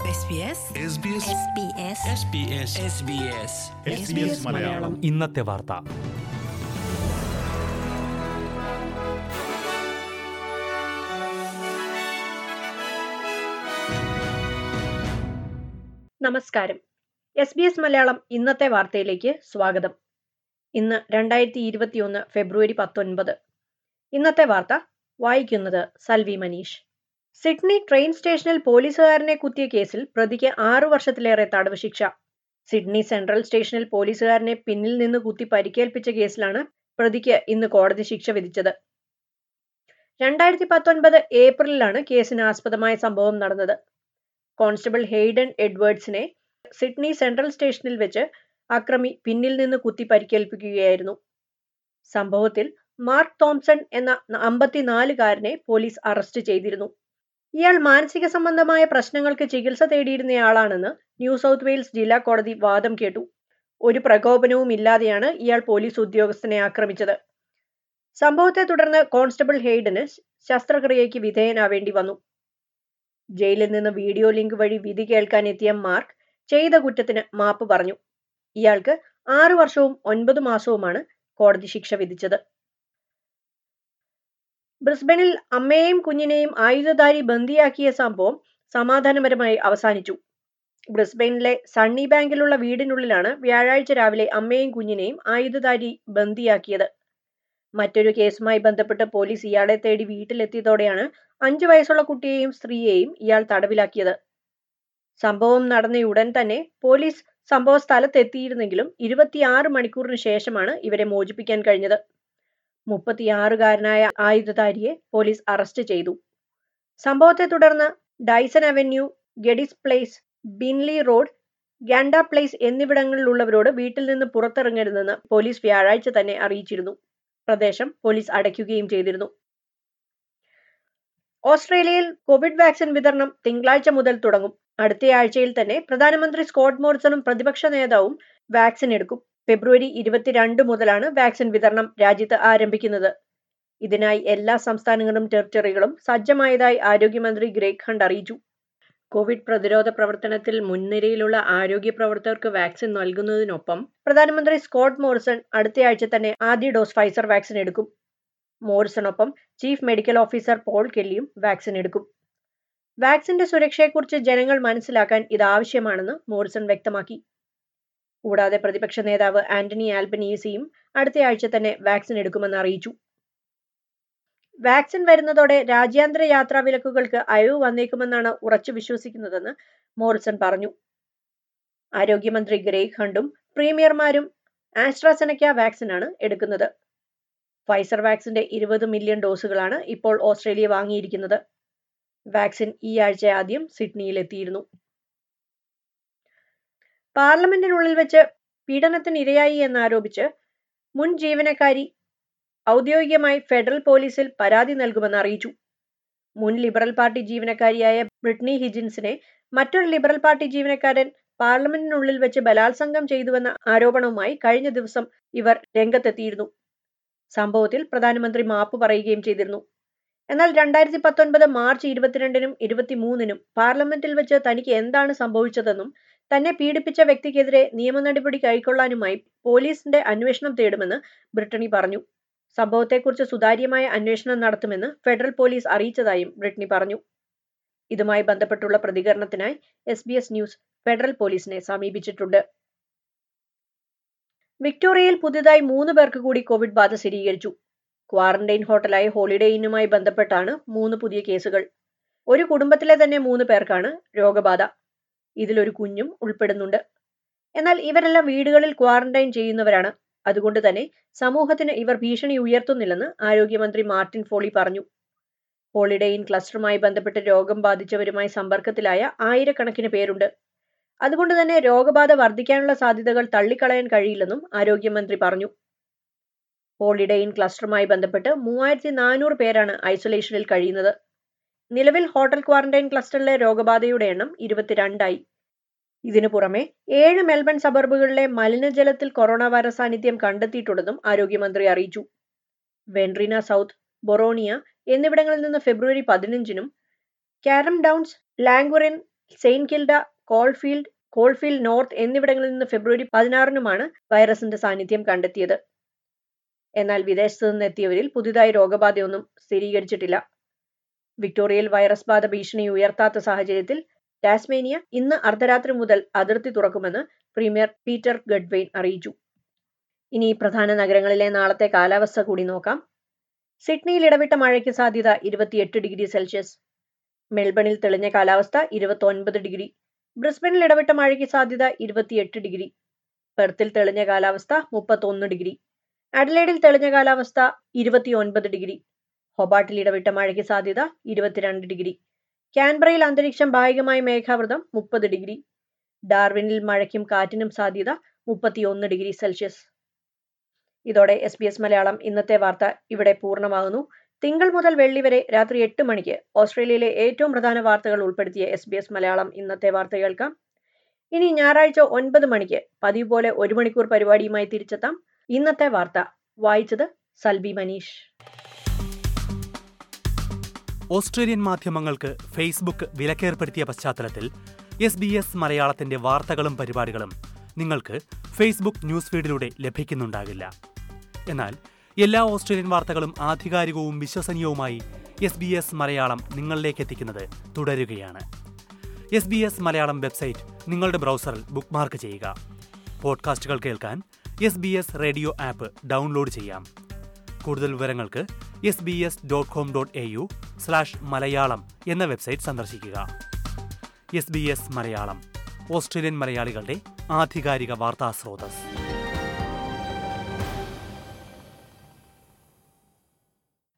SBS SBS SBS SBS SBS SBS Malayalam ഇന്നത്തെ വാർത്ത നമസ്കാരം എസ് ബി എസ് മലയാളം ഇന്നത്തെ വാർത്തയിലേക്ക് സ്വാഗതം ഇന്ന് രണ്ടായിരത്തി ഇരുപത്തിയൊന്ന് ഫെബ്രുവരി പത്തൊൻപത് ഇന്നത്തെ വാർത്ത വായിക്കുന്നത് സൽവി മനീഷ് സിഡ്നി ട്രെയിൻ സ്റ്റേഷനിൽ പോലീസുകാരനെ കുത്തിയ കേസിൽ പ്രതിക്ക് ആറു വർഷത്തിലേറെ തടവ് ശിക്ഷ സിഡ്നി സെൻട്രൽ സ്റ്റേഷനിൽ പോലീസുകാരനെ പിന്നിൽ നിന്ന് കുത്തി പരിക്കേൽപ്പിച്ച കേസിലാണ് പ്രതിക്ക് ഇന്ന് കോടതി ശിക്ഷ വിധിച്ചത് രണ്ടായിരത്തി പത്തൊൻപത് ഏപ്രിലിലാണ് കേസിന് ആസ്പദമായ സംഭവം നടന്നത് കോൺസ്റ്റബിൾ ഹെയ്ഡൻ എഡ്വേർഡ്സിനെ സിഡ്നി സെൻട്രൽ സ്റ്റേഷനിൽ വെച്ച് അക്രമി പിന്നിൽ നിന്ന് കുത്തി പരിക്കേൽപ്പിക്കുകയായിരുന്നു സംഭവത്തിൽ മാർക്ക് തോംസൺ എന്ന അമ്പത്തിനാലുകാരനെ പോലീസ് അറസ്റ്റ് ചെയ്തിരുന്നു ഇയാൾ മാനസിക സംബന്ധമായ പ്രശ്നങ്ങൾക്ക് ചികിത്സ തേടിയിരുന്നയാളാണെന്ന് ന്യൂ സൗത്ത് വെയിൽസ് ജില്ലാ കോടതി വാദം കേട്ടു ഒരു പ്രകോപനവും ഇല്ലാതെയാണ് ഇയാൾ പോലീസ് ഉദ്യോഗസ്ഥനെ ആക്രമിച്ചത് സംഭവത്തെ തുടർന്ന് കോൺസ്റ്റബിൾ ഹെയ്ഡന് ശസ്ത്രക്രിയയ്ക്ക് വിധേയനാവേണ്ടി വന്നു ജയിലിൽ നിന്ന് വീഡിയോ ലിങ്ക് വഴി വിധി കേൾക്കാൻ എത്തിയ മാർക്ക് ചെയ്ത കുറ്റത്തിന് മാപ്പ് പറഞ്ഞു ഇയാൾക്ക് ആറു വർഷവും ഒൻപത് മാസവുമാണ് കോടതി ശിക്ഷ വിധിച്ചത് ബ്രിസ്ബനിൽ അമ്മയെയും കുഞ്ഞിനെയും ആയുധധാരി ബന്ദിയാക്കിയ സംഭവം സമാധാനപരമായി അവസാനിച്ചു ബ്രിസ്ബെയിനിലെ സണ്ണി ബാങ്കിലുള്ള വീടിനുള്ളിലാണ് വ്യാഴാഴ്ച രാവിലെ അമ്മയെയും കുഞ്ഞിനെയും ആയുധധാരി ബന്ദിയാക്കിയത് മറ്റൊരു കേസുമായി ബന്ധപ്പെട്ട് പോലീസ് ഇയാളെ തേടി വീട്ടിലെത്തിയതോടെയാണ് അഞ്ചു വയസ്സുള്ള കുട്ടിയെയും സ്ത്രീയെയും ഇയാൾ തടവിലാക്കിയത് സംഭവം നടന്നയുടൻ തന്നെ പോലീസ് സംഭവ സ്ഥലത്തെത്തിയിരുന്നെങ്കിലും ഇരുപത്തിയാറ് മണിക്കൂറിന് ശേഷമാണ് ഇവരെ മോചിപ്പിക്കാൻ കഴിഞ്ഞത് മുപ്പത്തിയാറുകാരനായ ആയുധധാരിയെ പോലീസ് അറസ്റ്റ് ചെയ്തു സംഭവത്തെ തുടർന്ന് Dyson avenue Geddes place Binley road Ganda place എന്നിവിടങ്ങളിലുള്ളവരോട് വീട്ടിൽ നിന്ന് പുറത്തിറങ്ങരുതെന്ന് പോലീസ് വ്യാഴാഴ്ച തന്നെ അറിയിച്ചിരുന്നു പ്രദേശം പോലീസ് അടയ്ക്കുകയും ചെയ്തിരുന്നു ഓസ്ട്രേലിയയിൽ കോവിഡ് വാക്സിൻ വിതരണം തിങ്കളാഴ്ച മുതൽ തുടങ്ങും അടുത്തയാഴ്ചയിൽ തന്നെ പ്രധാനമന്ത്രി സ്കോട്ട് മോറിസണും പ്രതിപക്ഷ നേതാവും വാക്സിൻ എടുക്കും ഫെബ്രുവരി ഇരുപത്തിരണ്ട് മുതലാണ് വാക്സിൻ വിതരണം രാജ്യത്ത് ആരംഭിക്കുന്നത് ഇതിനായി എല്ലാ സംസ്ഥാനങ്ങളും ടെറിട്ടറികളും സജ്ജമായതായി ആരോഗ്യമന്ത്രി ഗ്രേഗ് ഹണ്ട് അറിയിച്ചു കോവിഡ് പ്രതിരോധ പ്രവർത്തനത്തിൽ മുൻനിരയിലുള്ള ആരോഗ്യ പ്രവർത്തകർക്ക് വാക്സിൻ നൽകുന്നതിനൊപ്പം പ്രധാനമന്ത്രി സ്കോട്ട് മോറിസൺ അടുത്തയാഴ്ച തന്നെ ആദ്യ ഡോസ് ഫൈസർ വാക്സിൻ എടുക്കും മോറിസണൊപ്പം ചീഫ് മെഡിക്കൽ ഓഫീസർ പോൾ കെല്ലിയും വാക്സിൻ എടുക്കും വാക്സിന്റെ സുരക്ഷയെക്കുറിച്ച് ജനങ്ങൾ മനസ്സിലാക്കാൻ ഇത് ആവശ്യമാണെന്ന് മോറിസൺ വ്യക്തമാക്കി കൂടാതെ പ്രതിപക്ഷ നേതാവ് ആന്റണി ആൽബനീസിയും അടുത്തയാഴ്ച തന്നെ വാക്സിൻ എടുക്കുമെന്ന് അറിയിച്ചു വാക്സിൻ വരുന്നതോടെ രാജ്യാന്തര യാത്രാ വിലക്കുകൾക്ക് അയവ് വന്നേക്കുമെന്നാണ് ഉറച്ചു വിശ്വസിക്കുന്നതെന്ന് മോറിസൺ പറഞ്ഞു ആരോഗ്യമന്ത്രി ഗ്രേഗ് ഹണ്ടും പ്രീമിയർമാരും ആസ്ട്രാസെനക്ക വാക്സിനാണ് എടുക്കുന്നത് ഫൈസർ വാക്സിന്റെ ഇരുപത് മില്യൺ ഡോസുകളാണ് ഇപ്പോൾ ഓസ്ട്രേലിയ വാങ്ങിയിരിക്കുന്നത് വാക്സിൻ ഈ ആഴ്ച ആദ്യം സിഡ്നിയിൽ എത്തിയിരുന്നു പാർലമെന്റിനുള്ളിൽ വെച്ച് പീഡനത്തിന് ഇരയായി എന്നാരോപിച്ച് മുൻ ജീവനക്കാരി ഔദ്യോഗികമായി ഫെഡറൽ പോലീസിൽ പരാതി നൽകുമെന്ന് അറിയിച്ചു മുൻ ലിബറൽ പാർട്ടി ജീവനക്കാരിയായ ബ്രിട്നി ഹിജിൻസിനെ മറ്റൊരു ലിബറൽ പാർട്ടി ജീവനക്കാരൻ പാർലമെന്റിനുള്ളിൽ വെച്ച് ബലാത്സംഗം ചെയ്തുവെന്ന ആരോപണവുമായി കഴിഞ്ഞ ദിവസം ഇവർ രംഗത്തെത്തിയിരുന്നു സംഭവത്തിൽ പ്രധാനമന്ത്രി മാപ്പ് പറയുകയും ചെയ്തിരുന്നു എന്നാൽ രണ്ടായിരത്തി പത്തൊൻപത് മാർച്ച് ഇരുപത്തിരണ്ടിനും ഇരുപത്തിമൂന്നിനും പാർലമെന്റിൽ വെച്ച് തനിക്ക് എന്താണ് സംഭവിച്ചതെന്നും തന്നെ പീഡിപ്പിച്ച വ്യക്തിക്കെതിരെ നിയമ നടപടി കൈക്കൊള്ളാനുമായി പോലീസിന്റെ അന്വേഷണം തേടുമെന്ന് ബ്രിട്ടണി പറഞ്ഞു സംഭവത്തെക്കുറിച്ച് സുതാര്യമായ അന്വേഷണം നടത്തുമെന്ന് ഫെഡറൽ പോലീസ് അറിയിച്ചതായും ബ്രിട്ടനി പറഞ്ഞു ഇതുമായി ബന്ധപ്പെട്ടുള്ള പ്രതികരണത്തിനായി S B S news federal പോലീസിനെ സമീപിച്ചിട്ടുണ്ട് വിക്ടോറിയയിൽ പുതുതായി മൂന്ന് പേർക്ക് കൂടി കോവിഡ് ബാധ സ്ഥിരീകരിച്ചു ക്വാറന്റൈൻ ഹോട്ടലായ ഹോളിഡേ ഇന്നുമായി ബന്ധപ്പെട്ടാണ് മൂന്ന് പുതിയ കേസുകൾ ഒരു കുടുംബത്തിലെ തന്നെ മൂന്ന് പേർക്കാണ് രോഗബാധ ഇതിലൊരു കുഞ്ഞും ഉൾപ്പെടുന്നുണ്ട് എന്നാൽ ഇവരെല്ലാം വീടുകളിൽ ക്വാറന്റൈൻ ചെയ്യുന്നവരാണ് അതുകൊണ്ട് തന്നെ സമൂഹത്തിന് ഇവർ ഭീഷണി ഉയർത്തുന്നില്ലെന്ന് ആരോഗ്യമന്ത്രി മാർട്ടിൻ ഫോളി പറഞ്ഞു ഹോളിഡേ ഇൻ ക്ലസ്റ്ററുമായി ബന്ധപ്പെട്ട് രോഗം ബാധിച്ചവരുമായി സമ്പർക്കത്തിലായ ആയിരക്കണക്കിന് പേരുണ്ട് അതുകൊണ്ട് തന്നെ രോഗബാധ വർദ്ധിക്കാനുള്ള സാധ്യതകൾ തള്ളിക്കളയാൻ കഴിയില്ലെന്നും ആരോഗ്യമന്ത്രി പറഞ്ഞു ഹോളിഡേ ഇൻ ക്ലസ്റ്ററുമായി ബന്ധപ്പെട്ട് മൂവായിരത്തി നാനൂറ് പേരാണ് ഐസൊലേഷനിൽ കഴിയുന്നത് നിലവിൽ ഹോട്ടൽ ക്വാറന്റൈൻ ക്ലസ്റ്ററിലെ രോഗബാധയുടെ എണ്ണം ഇരുപത്തിരണ്ടായി ഇതിനു പുറമെ ഏഴ് മെൽബൺ സബർബുകളിലെ മലിനജലത്തിൽ കൊറോണ വൈറസ് സാന്നിധ്യം കണ്ടെത്തിയിട്ടുണ്ടെന്നും ആരോഗ്യമന്ത്രി അറിയിച്ചു വെൻട്രീന സൗത്ത് ബൊറോണിയ എന്നിവിടങ്ങളിൽ നിന്ന് ഫെബ്രുവരി പതിനഞ്ചിനും Carrum Downs Langwarrin Saint Kilda Caulfield Caulfield North എന്നിവിടങ്ങളിൽ നിന്ന് ഫെബ്രുവരി പതിനാറിനുമാണ് വൈറസിന്റെ സാന്നിധ്യം കണ്ടെത്തിയത് എന്നാൽ വിദേശത്തു നിന്നെത്തിയവരിൽ പുതിയതായി രോഗബാധയൊന്നും സ്ഥിരീകരിച്ചിട്ടില്ല വിക്ടോറിയയിൽ വൈറസ് ബാധ ഭീഷണി ഉയർത്താത്ത സാഹചര്യത്തിൽ ടാസ്മേനിയ ഇന്ന് അർദ്ധരാത്രി മുതൽ അതിർത്തി തുറക്കുമെന്ന് പ്രീമിയർ പീറ്റർ ഗഡ്വെയിൻ അറിയിച്ചു ഇനി പ്രധാന നഗരങ്ങളിലെ നാളത്തെ കാലാവസ്ഥ കൂടി നോക്കാം സിഡ്നിയിൽ ഇടവിട്ട മഴയ്ക്ക് സാധ്യത ഇരുപത്തിയെട്ട് ഡിഗ്രി സെൽഷ്യസ് മെൽബണിൽ തെളിഞ്ഞ കാലാവസ്ഥ ഇരുപത്തൊൻപത് ഡിഗ്രി ബ്രിസ്ബനിൽ ഇടവിട്ട മഴയ്ക്ക് സാധ്യത ഇരുപത്തിയെട്ട് ഡിഗ്രി പെർത്തിൽ തെളിഞ്ഞ കാലാവസ്ഥ മുപ്പത്തൊന്ന് ഡിഗ്രി അഡലേഡിൽ തെളിഞ്ഞ കാലാവസ്ഥ ഇരുപത്തിയൊൻപത് ഡിഗ്രി ഹൊബാട്ടിൽ ഇടവിട്ട മഴയ്ക്ക് സാധ്യത ഇരുപത്തിരണ്ട് ഡിഗ്രി കാൻബ്രയിൽ അന്തരീക്ഷം ഭാഗികമായി മേഘാവൃതം മുപ്പത് ഡിഗ്രി ഡാർവിനിൽ മഴയ്ക്കും കാറ്റിനും സാധ്യത മുപ്പത്തിയൊന്ന് ഡിഗ്രി സെൽഷ്യസ് ഇതോടെ എസ് ബി എസ് മലയാളം ഇന്നത്തെ വാർത്ത ഇവിടെ പൂർണ്ണമാകുന്നു തിങ്കൾ മുതൽ വെള്ളി വരെ രാത്രി എട്ട് മണിക്ക് ഓസ്ട്രേലിയയിലെ ഏറ്റവും പ്രധാന വാർത്തകൾ ഉൾപ്പെടുത്തിയ എസ് ബി എസ് മലയാളം ഇന്നത്തെ വാർത്ത കേൾക്കാം ഇനി ഞായറാഴ്ച ഒൻപത് മണിക്ക് പതിവ് പോലെ ഒരു മണിക്കൂർ പരിപാടിയുമായി തിരിച്ചെത്താം ഇന്നത്തെ വാർത്ത വായിച്ചത് സൽബി മനീഷ് ഓസ്ട്രേലിയൻ മാധ്യമങ്ങൾക്ക് ഫേസ്ബുക്ക് വിലക്കേർപ്പെടുത്തിയ പശ്ചാത്തലത്തിൽ എസ് ബി എസ് മലയാളത്തിന്റെ വാർത്തകളും പരിപാടികളും നിങ്ങൾക്ക് ഫേസ്ബുക്ക് ന്യൂസ് ഫീഡിലൂടെ ലഭിക്കുന്നുണ്ടാകില്ല എന്നാൽ എല്ലാ ഓസ്ട്രേലിയൻ വാർത്തകളും ആധികാരികവും വിശ്വസനീയവുമായി എസ് ബി എസ് മലയാളം നിങ്ങളിലേക്ക് എത്തിക്കുന്നത് തുടരുകയാണ് S B S Malayalam website നിങ്ങളുടെ ബ്രൗസറിൽ ബുക്ക്മാർക്ക് ചെയ്യുക പോഡ്കാസ്റ്റുകൾ കേൾക്കാൻ S B S radio app download ചെയ്യാം കൂടുതൽ വിവരങ്ങൾക്ക് S B S dot com dot A U slash Malayalam എന്ന വെബ്സൈറ്റ് സന്ദർശിക്കുക S B S Malayalam Australian മലയാളികളുടെ ആധികാരിക വാർത്താ സ്രോതസ്